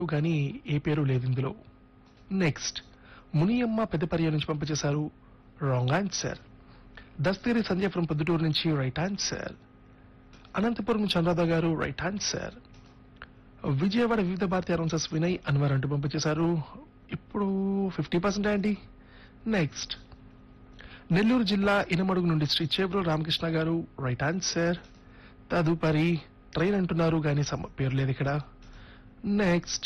కానీ ఏ పేరు లేదు ఇందులో నెక్స్ట్ మునియమ్మ పెద్దపర్య నుంచి పంపించేశారు wrong answer Dasthagiri Sanjay from Proddatur నుంచి రైట్ ఆన్సర్ అనంతపురం నుంచి అనురాధ గారు రైట్ ఆన్సర్ విజయవాడ వివిధ భారతీయ అనౌన్సర్స్ వినయ్ అన్వర్ అంటూ పంపించేశారు ఇప్పుడు ఫిఫ్టీ పర్సెంట్ అండి నెక్స్ట్ నెల్లూరు జిల్లా ఇనమడుగు నుండి శ్రీ చేబ్రో రామకృష్ణ గారు రైట్ ఆన్సర్ తదుపరి ట్రైన్ అంటున్నారు కానీ సమ పేరు లేదు ఇక్కడ నెక్స్ట్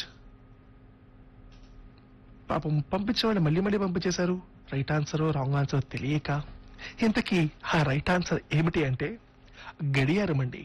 పాపం పంపించేవాళ్ళు మళ్ళీ మళ్ళీ పంపించేశారు రైట్ ఆన్సర్ రాంగ్ ఆన్సర్ తెలియక ఇంతకీ ఆ రైట్ ఆన్సర్ ఏమిటి అంటే గడియారం అండి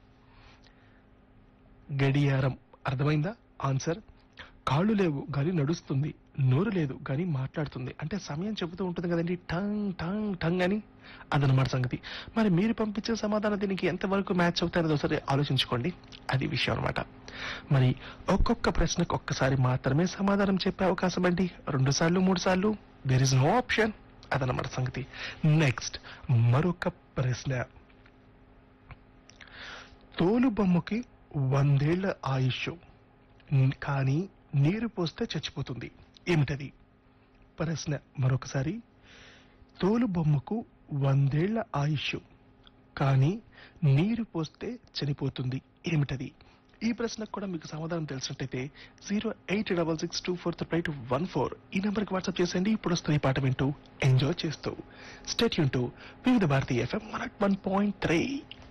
గడియారం అర్థమైందా ఆన్సర్ కాళ్ళు లేవు గాని నడుస్తుంది నోరు లేదు గాని మాట్లాడుతుంది అంటే సమయం చెబుతూ ఉంటుంది కదండి టంగ్ టంగ్ టంగ్ అని అదనమాట సంగతి మరి మీరు పంపించే సమాధానం దీనికి ఎంతవరకు మ్యాచ్ అవుతారో ఒకసారి ఆలోచించుకోండి అది విషయం అనమాట మరి ఒక్కొక్క ప్రశ్నకు ఒక్కసారి మాత్రమే సమాధానం చెప్పే అవకాశం అండి రెండు సార్లు మూడు సార్లు దేర్ ఇస్ నో ఆప్షన్ అదనమాట సంగతి నెక్స్ట్ మరొక ప్రశ్న తోలు బొమ్మకి వందేళ్ల ఆయుష్ న్- కానీ నీరు పోస్తే చచ్చిపోతుంది ఏమిటది ప్రశ్న మరొకసారి తోలు బొమ్మకు వందేళ్ల ఆయుష్ కానీ నీరు పోస్తే చనిపోతుంది ఏమిటది ఈ ప్రశ్నకు కూడా మీకు సమాధానం తెలిసినట్టయితే zero eight double six two four three two one four ఈ నెంబర్కి వాట్సాప్ చేసేయండి ఇప్పుడు వస్తున్న ఈ పాట వింటూ ఎంజాయ్ చేస్తూ స్టేట్ యూన్ టు వివిధ భారతీయ FM one one point three